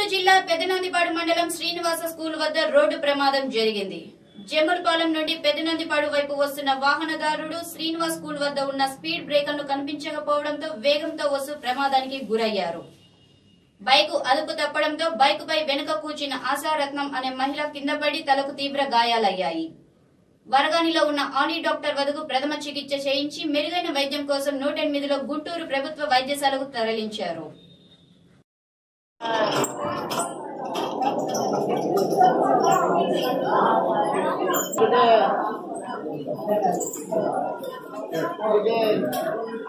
గుంటూరు జిల్లా పెదనందిపాడు మండలం శ్రీనివాస స్కూల్ వద్ద రోడ్డు ప్రమాదం జరిగింది జమ్మలపాలెం నుండి పెదనందిపాడు వైపు వస్తున్న వాహనదారుడు శ్రీనివాస్ స్కూల్ వద్ద ఉన్న స్పీడ్ బ్రేకర్లు కనిపించకపోవడంతో వేగంతో వస్తూ ప్రమాదానికి గురయ్యారు బైకు అదుపు తప్పడంతో బైకు పై వెనుక కూర్చున్న ఆశారత్నం అనే మహిళ కింద పడి తలకు తీవ్ర గాయాలయ్యాయి వరగానిలో ఉన్న ఆనీ డాక్టర్ వద్దకు ప్రథమ చికిత్స చేయించి మెరుగైన వైద్యం కోసం నూట ఎనిమిదిలో గుంటూరు ప్రభుత్వ వైద్యశాలకు తరలించారు ఇదే ఇదే